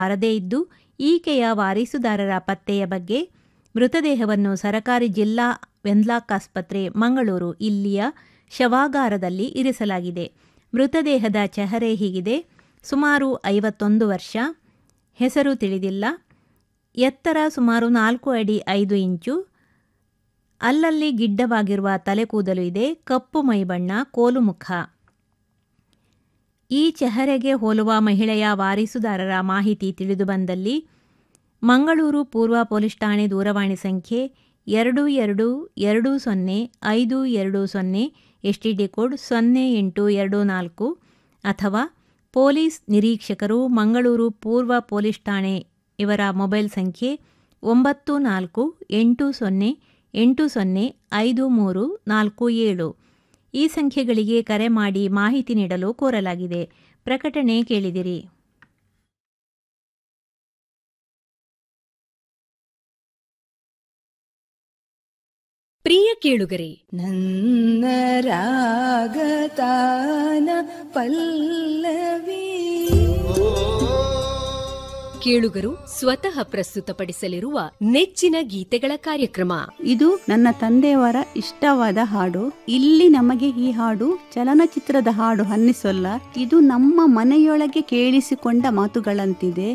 ಬಾರದೇ ಇದ್ದು ಈಕೆಯ ವಾರೀಸುದಾರರ ಪತ್ತೆಯ ಬಗ್ಗೆ ಮೃತದೇಹವನ್ನು ಸರಕಾರಿ ಜಿಲ್ಲಾ ವೆನ್ಲಾಕ್ ಆಸ್ಪತ್ರೆ ಮಂಗಳೂರು ಇಲ್ಲಿಯ ಶವಾಗಾರದಲ್ಲಿ ಇರಿಸಲಾಗಿದೆ ಮೃತದೇಹದ ಚೆಹರೆ ಹೀಗಿದೆ ಸುಮಾರು ಐವತ್ತೊಂದು ವರ್ಷ ಹೆಸರು ತಿಳಿದಿಲ್ಲ ಎತ್ತರ ಸುಮಾರು ನಾಲ್ಕು ಅಡಿ ಐದು ಇಂಚು ಅಲ್ಲಲ್ಲಿ ಗಿಡ್ಡವಾಗಿರುವ ತಲೆಕೂದಲು ಇದೆ ಕಪ್ಪು ಮೈಬಣ್ಣ ಕೋಲು ಮುಖ ಈ ಚೆಹರೆಗೆ ಹೋಲುವ ಮಹಿಳೆಯ ವಾರೀಸುದಾರರ ಮಾಹಿತಿ ತಿಳಿದುಬಂದಲ್ಲಿ ಮಂಗಳೂರು ಪೂರ್ವ ಪೊಲೀಸ್ ಠಾಣೆ ದೂರವಾಣಿ ಸಂಖ್ಯೆ ಎರಡು ಎರಡು ಎರಡು ಸೊನ್ನೆ ಐದು ಎರಡು ಸೊನ್ನೆ ಎಸ್ ಟಿ ಡಿ ಕೋಡ್ ಸೊನ್ನೆ ಎಂಟು ಎರಡು ನಾಲ್ಕು ಅಥವಾ ಪೊಲೀಸ್ ನಿರೀಕ್ಷಕರು ಮಂಗಳೂರು ಪೂರ್ವ ಪೊಲೀಸ್ ಠಾಣೆ ಇವರ ಮೊಬೈಲ್ ಸಂಖ್ಯೆ ಒಂಬತ್ತು ನಾಲ್ಕು ಎಂಟು ಸೊನ್ನೆ ಎಂಟು ಸೊನ್ನೆ ಐದು ಮೂರು ನಾಲ್ಕು ಏಳು ಈ ಸಂಖ್ಯೆಗಳಿಗೆ ಕರೆ ಮಾಡಿ ಮಾಹಿತಿ ನೀಡಲು ಕೋರಲಾಗಿದೆ ಪ್ರಕಟಣೆ ಕೇಳಿದಿರಿ ಪ್ರಿಯ ಕೇಳುಗರೆ ನನ್ನ ರಾಗತಾನ ಪಲ್ಲವಿ ಕೇಳುಗರು ಸ್ವತಃ ಪ್ರಸ್ತುತಪಡಿಸಲಿರುವ ನೆಚ್ಚಿನ ಗೀತೆಗಳ ಕಾರ್ಯಕ್ರಮ ಇದು ನನ್ನ ತಂದೆಯವರ ಇಷ್ಟವಾದ ಹಾಡು ಇಲ್ಲಿ ನಮಗೆ ಈ ಹಾಡು ಚಲನಚಿತ್ರದ ಹಾಡು ಅನ್ನಿಸೋಲ್ಲ ಇದು ನಮ್ಮ ಮನೆಯೊಳಗೆ ಕೇಳಿಸಿಕೊಂಡ ಮಾತುಗಳಂತಿದೆ